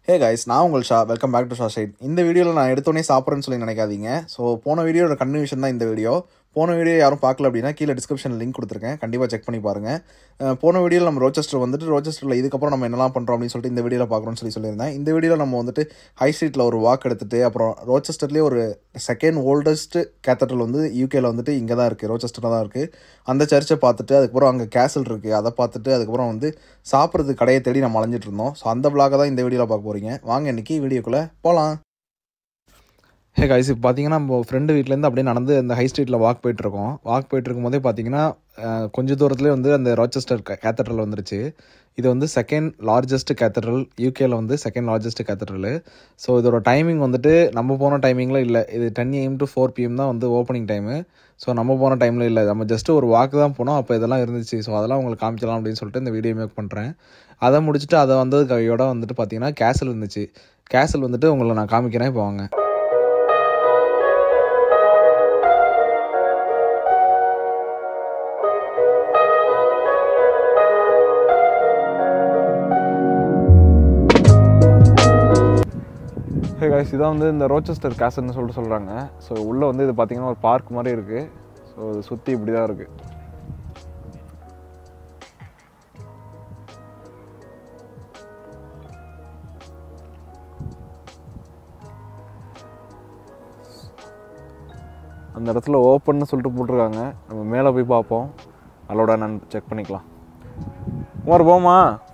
ஹே guys நான் உங்கள் Shah welcome back to Shah side இந்த வீடியோவில் நான் எடுத்தோடனே சாப்பிட்றேன்னு சொல்லி நினைக்காதீங்க ஸோ போன வீடியோட கன்வியூஷன் தான் இந்த வீடியோ போன வீடியோ யாரும் பார்க்கல அப்படின்னா கீழே டிஸ்கிரிப்ஷன் லிங்க் கொடுத்துருக்கேன் கண்டிப்பாக செக் பண்ணி பாருங்கள் அஹ் போன வீடியோவில் நம்ம ரோச்சஸ்டர் வந்துட்டு ரோச்சஸ்டரில் இதுக்கப்புறம் நம்ம என்னலாம் பண்ணுறோம் அப்படின்னு சொல்லிட்டு இந்த வீடியோவில் பார்க்குறோம்னு சொல்லி சொல்லியிருந்தேன் இந்த வீடியோவில் நம்ம வந்துட்டு ஹை ஸ்ட்ரீட்டில் ஒரு வாக் எடுத்துட்டு அப்புறம் ரோச்சஸ்டர்லேயே ஒரு செகண்ட் ஓல்டஸ்ட் கேத்தட்ரல் வந்து யூகேல வந்துட்டு இங்கே தான் இருக்குது ரோச்சஸ்டரில் தான் இருக்குது அந்த சர்ச்சை பார்த்துட்டு அதுக்கப்புறம் அங்கே கேசல் இருக்குது அதை பார்த்துட்டு அதுக்கப்புறம் வந்து சாப்பிட்றது கடையை தேடி நம்ம அலைஞ்சிட்டு இருந்தோம் ஸோ அந்த vlog தான் இந்த வீடியோவில் பார்க்க போகிறீங்க வாங்க இன்னைக்கு வீடியோக்குள்ளே போகலாம் ஹே கைஸ் இப்போ பார்த்தீங்கன்னா நம்ம ஃப்ரெண்டு வீட்டிலேருந்து அப்படியே நடந்து அந்த ஹை ஸ்ட்ரீட்டில் வாக் போயிட்டுருக்கோம் வாக் போயிட்டு இருக்கும்போதே பார்த்தீங்கன்னா அஹ், கொஞ்ச தூரத்துலேயே வந்து அந்த ராச்செஸ்டர் கேத்தட்ரல் வந்துருச்சு இது வந்து செகண்ட் லார்ஜஸ்ட் கேத்தட்ரல் யூகேல வந்து செகண்ட் லார்ஜஸ்ட் கேத்தட்ரல் ஸோ இதோட டைமிங் வந்துட்டு நம்ம போன டைமிங்கில் இல்லை இது ten AM to four PM தான் வந்து ஓப்பனிங் டைமு ஸோ நம்ம போன டைமில் இல்லை நம்ம ஜஸ்ட் ஒரு வாக்கு தான் போனோம் அப்போ இதெல்லாம் இருந்துச்சு ஸோ அதெல்லாம் உங்களுக்கு காமிச்சலாம் அப்படின்னு சொல்லிட்டு இந்த வீடியோ மேக் பண்ணுறேன் அதை முடிச்சுட்டு அதை வந்து கையோட வந்துட்டு பார்த்தீங்கன்னா கேசல் இருந்துச்சு கேசல் வந்துட்டு உங்களை நான் காமிக்கிறேன் இப்போ வாங்க ஹே காய்ஸ் இதான் வந்து இந்த ரோச்செஸ்டர் கேசல்னு சொல்லிட்டு சொல்கிறாங்க ஸோ உள்ளே வந்து இது பார்த்தீங்கன்னா ஒரு பார்க் மாதிரி இருக்குது ஸோ இது சுற்றி இப்படி தான் இருக்குது அந்த இடத்துல ஓப்பன்னு சொல்லிட்டு போட்டிருக்காங்க நம்ம மேலே போய் பார்ப்போம் அலோட நான் செக் பண்ணிக்கலாம் குமார் போமா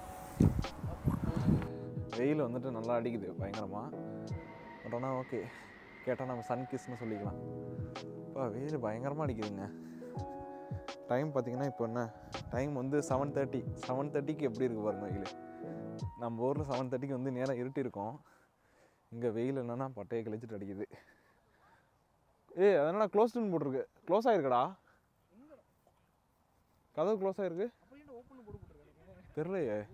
வெயில் வந்துட்டு நல்லா அடிக்குது பயங்கரமாக பட் ஆனால் ஓகே கேட்டால் நம்ம சன் கிஸ்னு சொல்லிக்கலாம் இப்போ வெயில் பயங்கரமாக அடிக்குதுங்க டைம் பார்த்தீங்கன்னா இப்போ என்ன டைம் வந்து செவன் தேர்ட்டி செவன் தேர்ட்டிக்கு எப்படி இருக்கு பாருங்க வெயில் நம்ம ஊரில் செவன் தேர்ட்டிக்கு வந்து நேரம் இருட்டி இருக்கும் இங்கே வெயில் என்னன்னா பட்டையை கிழிச்சிட்டு அடிக்குது ஏய் அதனால க்ளோஸ்டுன்னு போட்டிருக்கு க்ளோஸ் ஆயிருக்கடா கதவு க்ளோஸ் ஆயிருக்கு தெரியலையே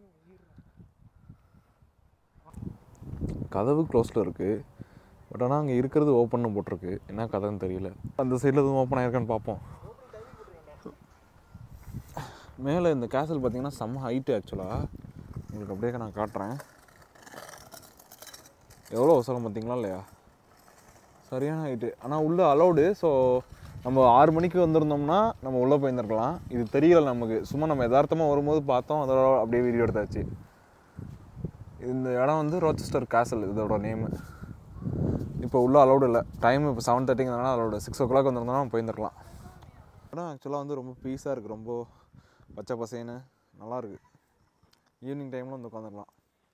கதவு க்ளோஸில் இருக்குது பட் ஆனால் அங்கே இருக்கிறது ஓப்பன்னு போட்டிருக்கு என்ன கதைன்னு தெரியல அந்த சைடில் எதுவும் ஓப்பன் ஆயிருக்கான்னு பார்ப்போம் மேலே இந்த கேசல் பார்த்தீங்கன்னா செம்ம ஹைட்டு ஆக்சுவலாக உங்களுக்கு அப்படியே நான் காட்டுறேன் எவ்வளோ அவசரம் பார்த்தீங்களா இல்லையா சரியான ஹைட்டு ஆனால் உள்ளே அலௌடு ஸோ நம்ம ஆறு மணிக்கு வந்திருந்தோம்னா நம்ம உள்ளே போயிருந்துருக்கலாம் இது தெரியல நமக்கு சும்மா நம்ம யதார்த்தமாக வரும்போது பார்த்தோம் அதோட அப்படியே வீடியோ எடுத்தாச்சு இந்த இடம் வந்து ரோச்செஸ்டர் கேசல் இதோட நேமு இப்போ உள்ள அலௌடு இல்லை டைம் இப்போ செவன் தேர்ட்டிங்கிறதுனால அலௌடு சிக்ஸ் ஓ கிளாக் வந்திருந்தோம்னா நம்ம போயிருந்துருக்கலாம் இடம் ஆக்சுவலாக வந்து ரொம்ப பீஸாக இருக்குது ரொம்ப பச்சை பசேன்னு நல்லா இருக்கு ஈவினிங் டைமில் வந்து உட்காந்துக்கலாம்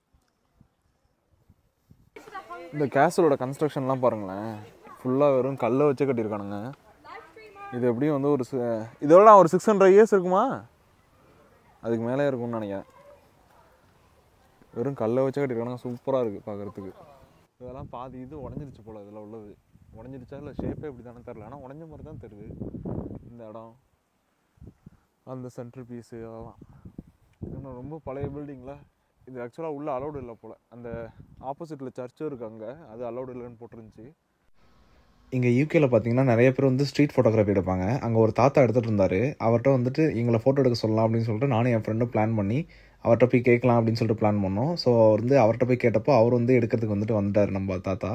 இந்த கேசலோட கன்ஸ்ட்ரக்ஷன்லாம் பாருங்களேன் ஃபுல்லாக வெறும் கல்லை வச்சு கட்டியிருக்கானுங்க இது எப்படியும் வந்து ஒரு சி- இதோட ஒரு சிக்ஸ் ஹண்ட்ரட் இயர்ஸ் இருக்குமா அதுக்கு மேலே இருக்கும்னு நினைக்கிறேன் வெறும் கல்லை வச்சு கட்டியிருக்கானுங்க சூப்பராக இருக்குது பார்க்குறதுக்கு இதெல்லாம் பாதி இது உடஞ்சிருச்சு போல் இதில் உள்ளது உடஞ்சிருச்சா இல்லை ஷேப்பே எப்படி தானே தெரில ஆனால் உடஞ்ச மாதிரி தான் தெரியுது இந்த இடம் அந்த சென்ட்ரல் பீஸு அதெல்லாம் இன்னும் ரொம்ப பழைய பில்டிங்கில் இது ஆக்சுவலாக உள்ள அலௌடு இல்லை போல் அந்த ஆப்போசிட்டில் சர்ச்சும் இருக்குது அங்கே அது அலௌடு இல்லைன்னு போட்டிருந்துச்சு இங்கே யூகேல பார்த்தீங்கன்னா நிறைய பேர் வந்து ஸ்ட்ரீட் ஃபோட்டோகிராஃபி எடுப்பாங்க அங்கே ஒரு தாத்தா எடுத்துகிட்டு இருந்தார் அவர்கிட்ட வந்துட்டு எங்களை ஃபோட்டோ எடுக்க சொல்லலாம் அப்படின்னு சொல்லிட்டு நானும் என் ஃப்ரெண்டும் பிளான் பண்ணி அவர்கிட்ட போய் கேட்கலாம் அப்படின்னு சொல்லிட்டு பிளான் பண்ணோம் ஸோ அவர் வந்து அவர்கிட்ட போய் கேட்டப்போ அவர் வந்து எடுக்கிறதுக்கு வந்துட்டு வந்துட்டார் நம்ம தாத்தா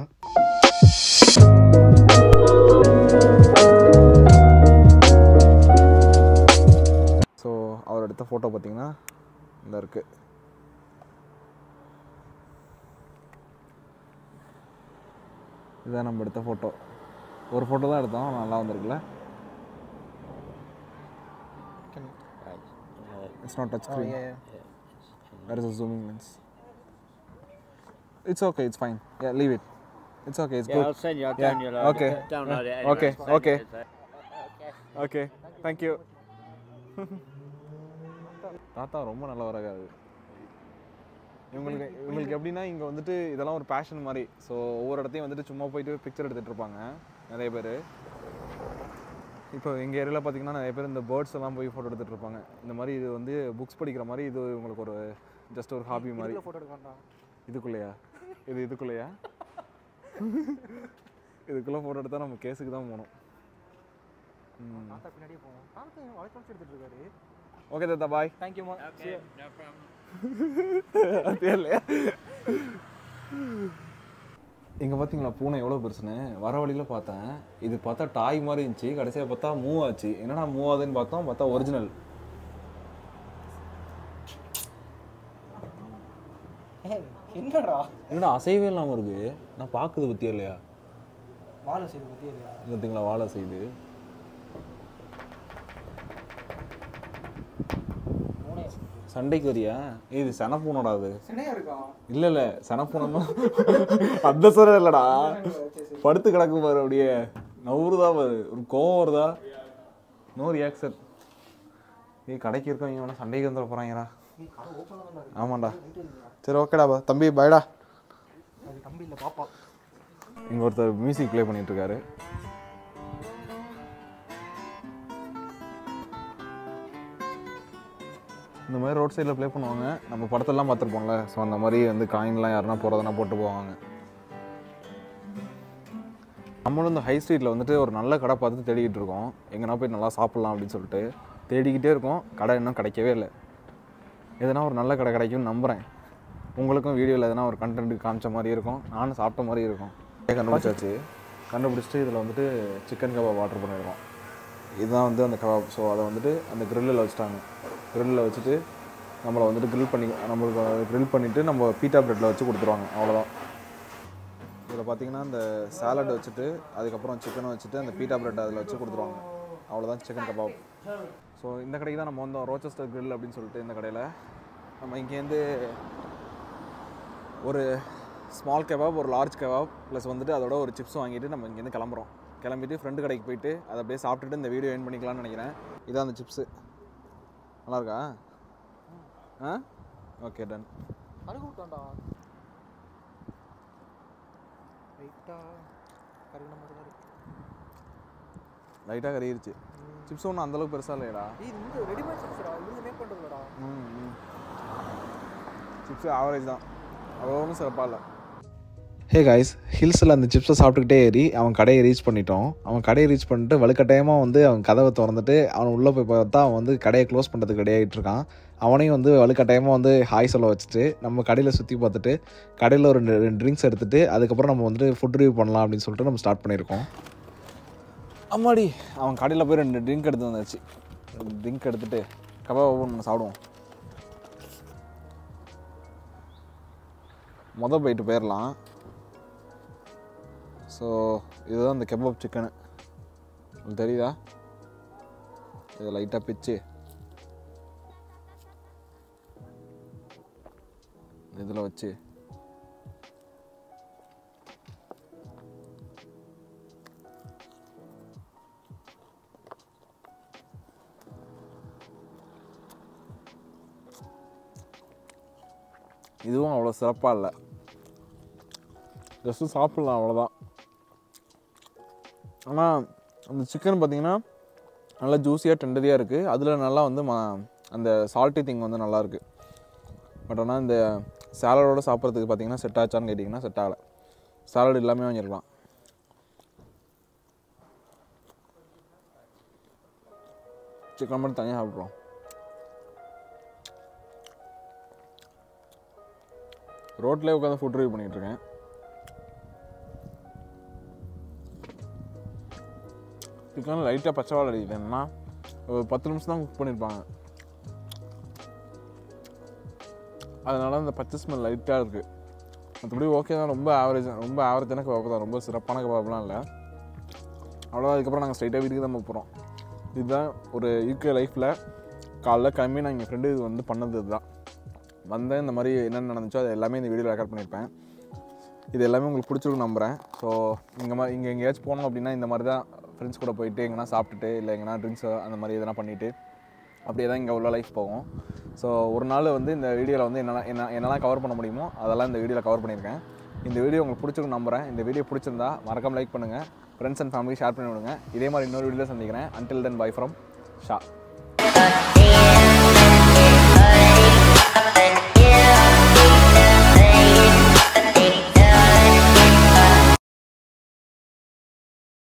ஸோ அவர் எடுத்த ஃபோட்டோ பார்த்தீங்கன்னா இந்த இருக்கு இதுதான் நம்ம எடுத்த ஃபோட்டோ ஒரு ஃபோட்டோ தான் எடுத்தோம் நல்லா வந்திருக்குல்ல it's not touch screen There is a zooming lens. It's okay, it's fine. Yeah, leave it. It's okay, it's Yeah, good. I'll send you. I'll Yeah, download it. okay. Download it. Yeah, okay, anyway. okay. Send it. Okay thank you தாத்தா ரொம்ப நல்லவராக அது இவங்களுக்கு இவங்களுக்கு எப்படின்னா இங்கே வந்துட்டு இதெல்லாம் ஒரு பேஷன் மாதிரி ஸோ ஒவ்வொரு இடத்தையும் வந்துட்டு சும்மா போயிட்டு பிக்சர் எடுத்துகிட்டு இருப்பாங்க நிறைய பேர் இப்போ எங்கள் ஏரியாவில் பார்த்தீங்கன்னா நிறைய பேர் இந்த பேர்ட்ஸ் எல்லாம் போய் ஃபோட்டோ எடுத்துகிட்டு இருப்பாங்க இந்த மாதிரி இது வந்து புக்ஸ் படிக்கிற மாதிரி இது உங்களுக்கு ஒரு ஜஸ்ட் ஒரு ஹாபி மாதிரி ஃபோட்டோ எடுக்க வேண்டாம் இதுக்குள்ளேயா இது இதுக்குள்ளேயா இதுக்குள்ளே ஃபோட்டோ எடுத்தால் நம்ம கேஸுக்கு தான் போகணும் ம் தாத்தா பின்னாடியே போவோம் தாத்தா வளைச்சு எடுத்துட்டு இருக்காரு ஓகே தாத்தா பாய் தேங்க்யூமா Okay, no problem. தெரியலையா இங்கே பார்த்தீங்களா பூனை எவ்வளோ பெருசுன்னு வர வழியில் பார்த்தேன் இது பார்த்தா டாய் மாதிரி இருந்துச்சு கடைசியாக பார்த்தா மூவ் ஆச்சு என்னடா மூவ் ஆகுதுன்னு பார்த்தோம் பார்த்தா ஒரிஜினல் ஏய், என்னடா என்னடா அசைவே இல்லாமல் இருக்கு நான் பார்க்குது பற்றியா இல்லையா வாழை செய்து பத்தியா இல்லையா பார்த்தீங்களா வாழை செய்து மூணே சண்டைக்கு வரியா ஏய், இது செனப்பூனடா அது சின்னையா இருக்கா இல்லை இல்லை செனப்பூனமா அந்த சொல்ல இல்லைடா படுத்து கிடக்கு பாரு அப்படியே நவுறுதா பாரு ஒரு கோவம் வருதா நோ ரியாக்ஷன் ஏய் கடைக்கு இருக்கவங்க வேணா சண்டைக்கு வந்துட போகிறாங்கடா கடை ஓப்பன் தான் இருக்கு ஆமாண்டா சரி ஓகேடா பா தம்பி பாய்டா அது தம்பி இல்லை பாப்பா இங்கே ஒருத்தர் மியூசிக் ப்ளே பண்ணிட்டு இருக்காரு இந்த மாதிரி ரோட் சைடில் ப்ளே பண்ணுவாங்க நம்ம படத்தெல்லாம் பார்த்துருப்போம்ல ஸோ அந்த மாதிரி வந்து காயின்லாம் யாருன்னா போகிறதுனா போட்டு போவாங்க நம்மளும் இந்த ஹை ஸ்ட்ரீட்டில் வந்துட்டு ஒரு நல்ல கடை பார்த்து தேடிக்கிட்டு இருக்கோம் எங்கன்னா போய் நல்லா சாப்பிட்லாம் அப்படின்னு சொல்லிட்டு தேடிக்கிட்டே இருக்கோம் கடை இன்னும் கிடைக்கவே இல்லை எதனா ஒரு நல்ல கடை கிடைக்கும்னு நம்புகிறேன் உங்களுக்கும் வீடியோவில் எதனா ஒரு கண்டென்ட் காமிச்ச மாதிரி இருக்கும் நானும் சாப்பிட்ட மாதிரி இருக்கும் கண்டுபிடிச்சாச்சு கண்டுபிடிச்சிட்டு இதில் வந்துட்டு சிக்கன் கபாப் ஆர்டர் பண்ணியிருக்கோம் இதுதான் வந்து அந்த கபாப் ஸோ அதை வந்துட்டு அந்த கிரில்லில் வச்சுட்டாங்க கிரில்லில் வச்சுட்டு நம்மளை வந்துட்டு grill பண்ணி நம்மளுக்கு grill பண்ணிவிட்டு நம்ம பீட்டா ப்ரெட்டில் வச்சு கொடுத்துருவாங்க அவ்வளோதான் இதில் பார்த்தீங்கன்னா இந்த சாலட் வச்சுட்டு அதுக்கப்புறம் சிக்கனை வச்சுட்டு அந்த பீட்டா பிரெட் அதில் வச்சு கொடுத்துருவாங்க அவ்வளோதான் சிக்கன் கபாப் ஸோ இந்த கடைக்கு தான் நம்ம வந்தோம் ரோச்சஸ்டர் grill அப்படின்னு சொல்லிட்டு இந்த கடையில் நம்ம இங்கேருந்து ஒரு ஸ்மால் கபாப் ஒரு லார்ஜ் கபாப் ப்ளஸ் வந்துட்டு அதோட ஒரு சிப்ஸ் வாங்கிட்டு நம்ம இங்கேருந்து கிளம்புறோம் கிளம்பிட்டு ஃப்ரெண்டு கடைக்கு போயிட்டு அதை அப்படியே சாப்பிட்டுட்டு இந்த வீடியோ என் பண்ணிக்கலாம்னு நினைக்கிறேன் இதான் அந்த சிப்ஸு நல்லா இருக்கா ஆ ஓகே டன் அழுகு விட்டான்டா ரைட்டா கருகின மாதிரி தான் இருக்கு லைட்டாக கறியிருச்சு சிப்ஸ் ஒன்றும் அந்தளவுக்கு பெருசாக இல்லையடா ஏய், இது வந்து ரெடிமேட் சிப்ஸ்டா இவங்க மேக் பண்ணுறதுலடா சிப்ஸ் ஆவரேஜ் தான் அவ்வளோ ஒன்றும் சிறப்பாக இல்லை ஹே காய்ஸ் ஹில்ஸில் அந்த சிப்ஸை சாப்பிட்டுக்கிட்டே ஏறி அவன் கடையை ரீச் பண்ணிட்டோம் அவன் கடையை ரீச் பண்ணிட்டு வலுக்கட்டாயமாக வந்து அவன் கதவை திறந்துட்டு அவன் உள்ளே போய் பார்த்தா அவன் வந்து கடையை க்ளோஸ் பண்ணுறதுக்கு ரெடி ஆகிட்டு இருக்கான் அவனையும் வந்து வலுக்கட்டாயமாக வந்து ஹாய் சொல்ல வச்சுட்டு நம்ம கடையில் சுற்றி பார்த்துட்டு கடையில் ஒரு ரெண்டு ரெண்டு ட்ரிங்க்ஸ் எடுத்துட்டு அதுக்கப்புறம் நம்ம வந்துட்டு ஃபுட் ரிவ்யூ பண்ணலாம் அப்படின்னு சொல்லிட்டு நம்ம ஸ்டார்ட் பண்ணியிருக்கோம் அம்மாடி அவன் கடையில் போய் ரெண்டு ட்ரிங்க் எடுத்து வந்தாச்சு ட்ரிங்க் எடுத்துட்டு கபாப் ஓப்பன் பண்ண சாப்பிடுவோம் மொதல் போயிட்டு போயிடலாம் ஸோ இதுதான் இந்த கெபாப் சிக்கனு உங்களுக்கு தெரியுதா இதை லைட்டாக பிச்சு இதில் வச்சு இதுவும் அவ்வளோ சிறப்பாக இல்லை ஜஸ்ட்டு சாப்பிட்லாம் அவ்வளோதான் ஆனால் அந்த சிக்கன் பார்த்தீங்கன்னா நல்லா ஜூஸியாக டெண்டரியாக இருக்குது அதில் நல்லா வந்து ம அந்த சால்ட்டி திங் வந்து நல்லா இருக்குது பட் ஆனால் இந்த சாலடோட சாப்பிட்றதுக்கு பார்த்தீங்கன்னா செட் ஆச்சான்னு கேட்டிங்கன்னா செட் ஆகலை சாலட் எல்லாமே வாங்கியிருக்கலாம் சிக்கன் மட்டும் தனியாக சாப்பிட்றோம் ரோட்லேயே உட்காந்து ஃபுட் ரிவ்யூ பண்ணிகிட்டு இருக்கேன் சிக்கன் லைட்டாக பச்சை வாழை அடிக்குது என்னன்னா ஒரு பத்து நிமிஷம் தான் குக் பண்ணியிருப்பாங்க அதனால அந்த பச்சை ஸ்மெல் லைட்டாக இருக்குது மற்றபடி ஓகே தான் ரொம்ப ஆவரேஜ் ரொம்ப ஆவரேஜான கபாப் தான் ரொம்ப சிறப்பான கபாப்லாம் இல்லை அவ்வளோ அதுக்கப்புறம் நாங்கள் ஸ்ட்ரைட்டாக வீட்டுக்கு தான் போகிறோம் இதுதான் ஒரு யூகே லைஃப்பில் காலைல கிளம்பி நான் எங்கள் ஃப்ரெண்டு இது வந்து பண்ணது இதுதான் வந்தேன் இந்த மாதிரி என்னென்ன நடந்துச்சோ அது எல்லாமே இந்த வீடியோவில் ரெக்கார்ட் பண்ணியிருப்பேன் இது எல்லாமே உங்களுக்கு பிடிச்சிருக்கும் நம்புகிறேன் ஸோ இங்கே மாதிரி இங்கே எங்கேயாச்சும் போனோம் அப்படின்னா இந்த மாதிரி தான் ஃப்ரெண்ட்ஸ் கூட போயிட்டு எங்கன்னா சாப்பிட்டுட்டு இல்லை எங்கன்னா ட்ரிங்க்ஸ் அந்த மாதிரி எதனா பண்ணிவிட்டு அப்படியே தான் இங்கே உள்ள லைஃப் போகும் ஸோ ஒரு நாள் வந்து இந்த வீடியோவில் வந்து என்னென்ன என்ன என்னெல்லாம் கவர் பண்ண முடியுமோ அதெல்லாம் இந்த வீடியோவில் கவர் பண்ணியிருக்கேன் இந்த வீடியோ உங்களுக்கு பிடிச்சிருக்கும் நம்புகிறேன் இந்த வீடியோ பிடிச்சிருந்தா மறக்காம லைக் பண்ணுங்கள் ஃப்ரெண்ட்ஸ் அண்ட் ஃபேமிலி ஷேர் பண்ணி விடுங்க இதே மாதிரி இன்னொரு வீடியோவில் சந்திக்கிறேன் until then bye from Shah